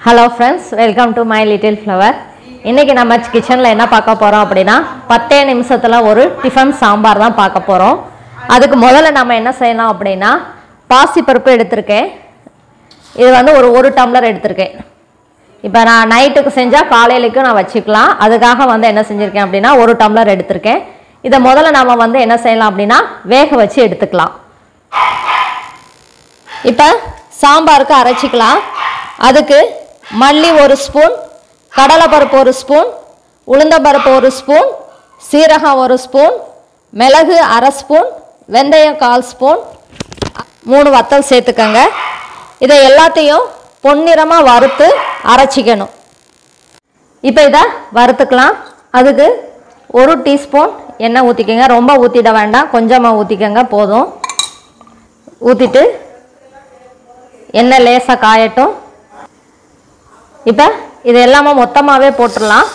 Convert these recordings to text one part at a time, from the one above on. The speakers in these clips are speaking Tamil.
hello friends welcome to my little flower இன்றைக்கி நம்ம கிச்சனில் என்ன பார்க்க போகிறோம் அப்படின்னா பத்தே நிமிஷத்தில் ஒரு டிஃபன் சாம்பார் தான் பார்க்க போகிறோம் அதுக்கு முதல்ல நம்ம என்ன செய்யலாம் அப்படின்னா பாசிப்பருப்பு எடுத்திருக்கேன் இது வந்து ஒரு ஒரு டம்ளர் எடுத்திருக்கேன் இப்போ நான் நைட்டுக்கு செஞ்சால் காலையிலைக்கும் நான் வச்சுக்கலாம் அதுக்காக வந்து என்ன செஞ்சுருக்கேன் அப்படின்னா ஒரு டம்ளர் எடுத்திருக்கேன் இதை முதல்ல நம்ம வந்து என்ன செய்யலாம் அப்படின்னா வேக வச்சு எடுத்துக்கலாம் இப்போ சாம்பாருக்கு அரைச்சிக்கலாம் அதுக்கு மல்லி ஒரு ஸ்பூன் கடலைப்பருப்பு ஒரு ஸ்பூன் உளுந்தம்பருப்பு ஒரு ஸ்பூன் சீரகம் ஒரு ஸ்பூன் மிளகு அரை ஸ்பூன் வெந்தயம் கால் ஸ்பூன் மூணு வத்தல் சேர்த்துக்கங்க இதை எல்லாத்தையும் பொன்னிறமாக வறுத்து அரைச்சிக்கணும் இப்போ இதை வறுத்துக்கலாம் அதுக்கு ஒரு டீஸ்பூன் எண்ணெய் ஊற்றிக்கங்க ரொம்ப ஊற்றிட வேண்டாம் கொஞ்சமாக ஊற்றிக்கங்க போதும் ஊற்றிட்டு எண்ணெய் லேசாக காயட்டும் இப்போ இது எல்லாமே மொத்தமாகவே போட்டுடலாம்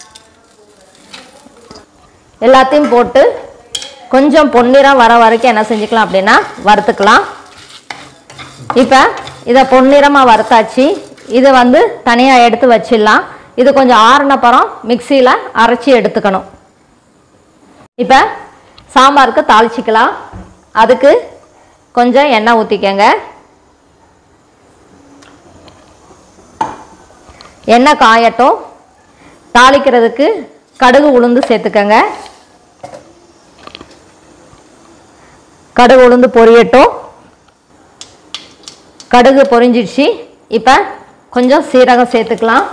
எல்லாத்தையும் போட்டு கொஞ்சம் பொன்னிறம் வர வரைக்கும் என்ன செஞ்சுக்கலாம் அப்படின்னா வறுத்துக்கலாம் இப்போ இதை பொன்னிறமாக வறுத்தாச்சு இதை வந்து தனியாக எடுத்து வச்சிடலாம் இது கொஞ்சம் ஆறுனப்புறம் மிக்சியில் அரைச்சி எடுத்துக்கணும் இப்போ சாம்பாருக்கு தாளிச்சிக்கலாம் அதுக்கு கொஞ்சம் எண்ணெய் ஊற்றிக்கங்க எண்ணெய் காயட்டும் தாளிக்கிறதுக்கு கடுகு உளுந்து சேர்த்துக்கங்க கடுகு உளுந்து பொரியட்டும் கடுகு பொரிஞ்சிடுச்சு இப்போ கொஞ்சம் சீரகம் சேர்த்துக்கலாம்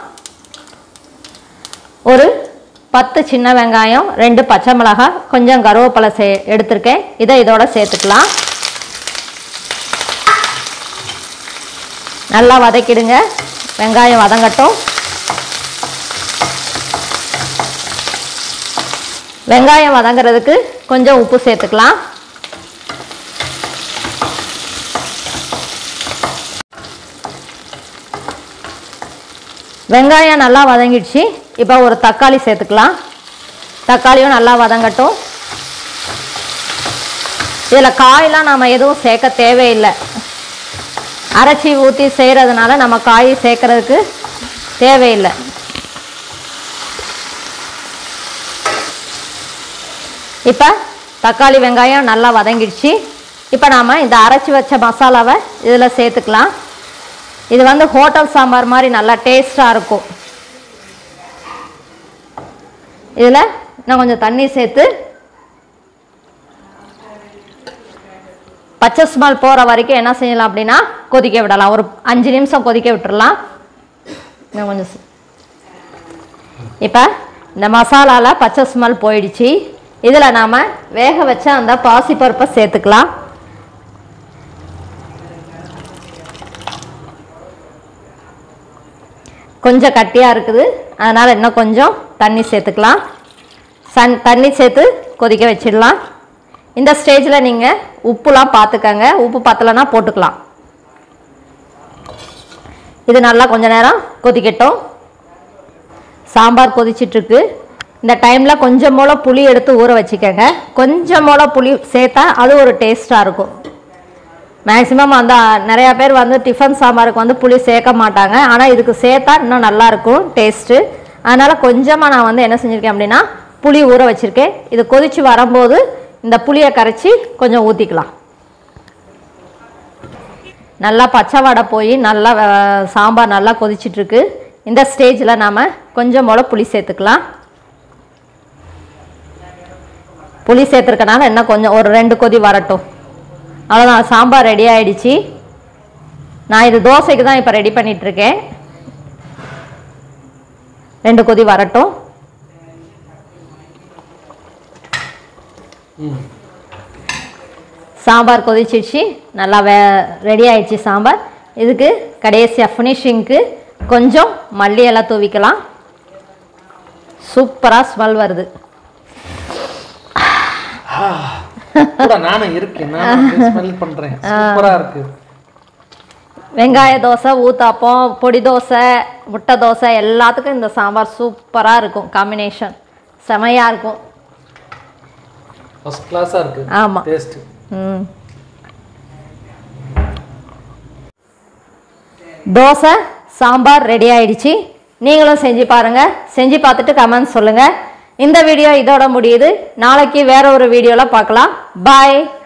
ஒரு பத்து சின்ன வெங்காயம் ரெண்டு பச்சை மிளகாய் கொஞ்சம் கருவேப்பிலை சே எடுத்திருக்கேன் இதை இதோட சேர்த்துக்கலாம் நல்லா வதக்கிடுங்க வெங்காயம் வதங்கட்டும் வெங்காயம் வதங்குறதுக்கு கொஞ்சம் உப்பு சேர்த்துக்கலாம் வெங்காயம் நல்லா வதங்கிடுச்சு இப்போ ஒரு தக்காளி சேர்த்துக்கலாம் தக்காளியும் நல்லா வதங்கட்டும் இதில் காயெலாம் நம்ம எதுவும் சேர்க்க தேவையில்லை அரைச்சி ஊற்றி செய்கிறதுனால நம்ம காய் சேர்க்கறதுக்கு தேவையில்லை இப்போ தக்காளி வெங்காயம் நல்லா வதங்கிடுச்சு இப்போ நாம் இந்த அரைச்சி வச்ச மசாலாவை இதில் சேர்த்துக்கலாம் இது வந்து ஹோட்டல் சாம்பார் மாதிரி நல்லா டேஸ்ட்டாக இருக்கும் இதில் நான் கொஞ்சம் தண்ணி சேர்த்து பச்சை ஸ்மெல் போகிற வரைக்கும் என்ன செய்யலாம் அப்படின்னா கொதிக்க விடலாம் ஒரு அஞ்சு நிமிஷம் கொதிக்க விட்டுறலாம் இன்னும் கொஞ்சம் சி- இப்போ இந்த மசாலாவில் பச்சை ஸ்மெல் போயிடுச்சு இதில் நாம் வேக வச்ச அந்த பாசிப்பருப்பை சேர்த்துக்கலாம் கொஞ்சம் கட்டியாக இருக்குது அதனால் இன்னும் கொஞ்சம் தண்ணி சேர்த்துக்கலாம் சன் தண்ணி சேர்த்து கொதிக்க வச்சிடலாம் இந்த ஸ்டேஜில் நீங்கள் உப்புலாம் பார்த்துக்கங்க உப்பு பத்தலைன்னா போட்டுக்கலாம் இது நல்லா கொஞ்ச நேரம் கொதிக்கட்டும் சாம்பார் கொதிச்சிட்ருக்கு இந்த டைமில் கொஞ்சம் போல் புளி எடுத்து ஊற வச்சுக்கோங்க கொஞ்சம் போல் புளி சேர்த்தா அது ஒரு டேஸ்ட்டாக இருக்கும் மேக்ஸிமம் அந்த நிறையா பேர் வந்து டிஃபன் சாம்பாருக்கு வந்து புளி சேர்க்க மாட்டாங்க ஆனால் இதுக்கு சேர்த்தா இன்னும் நல்லாயிருக்கும் டேஸ்ட்டு அதனால் கொஞ்சமாக நான் வந்து என்ன செஞ்சுருக்கேன் அப்படின்னா புளி ஊற வச்சுருக்கேன் இது கொதித்து வரும்போது இந்த புளியை கரைச்சி கொஞ்சம் ஊற்றிக்கலாம் நல்லா பச்சை வடை போய் நல்லா அஹ், சாம்பார் நல்லா கொதிச்சிட்ருக்கு இந்த ஸ்டேஜில் நாம் கொஞ்சம் போல் புளி சேர்த்துக்கலாம் புளி சேர்த்துருக்கனால இன்னும் கொஞ்சம் ஒரு ரெண்டு கொதி வரட்டும் அவ்வளோதான் சாம்பார் ரெடி ஆயிடுச்சு நான் இது தோசைக்கு தான் இப்போ ரெடி பண்ணிகிட்ருக்கேன் ரெண்டு கொதி வரட்டும் சாம்பார் கொதிச்சிடுச்சு நல்லா வே ரெடி ஆயிடுச்சு சாம்பார் இதுக்கு கடைசியாக ஃபினிஷிங்க்கு கொஞ்சம் மல்லி எல்லாம் தூவிக்கலாம் சூப்பராக ஸ்மெல் வருது கூட நானும் இருக்கேன் நானும் ஸ்மெல் பண்றேன் சூப்பரா இருக்கு வெங்காய தோசை ஊத்தாப்பம் பொடி தோசை முட்டை தோசை எல்லாத்துக்கும் இந்த சாம்பார் சூப்பராக இருக்கும் காம்பினேஷன் செமையாக இருக்கும் ஃபர்ஸ்ட் கிளாஸா இருக்கு ஆமாம் டேஸ்ட் ம் தோசை சாம்பார் ரெடி ஆயிடுச்சு நீங்களும் செஞ்சு பாருங்க செஞ்சு பார்த்துட்டு கமெண்ட் சொல்லுங்க இந்த வீடியோ இதோட முடியுது நாளைக்கு வேற ஒரு வீடியோல பார்க்கலாம் பாய்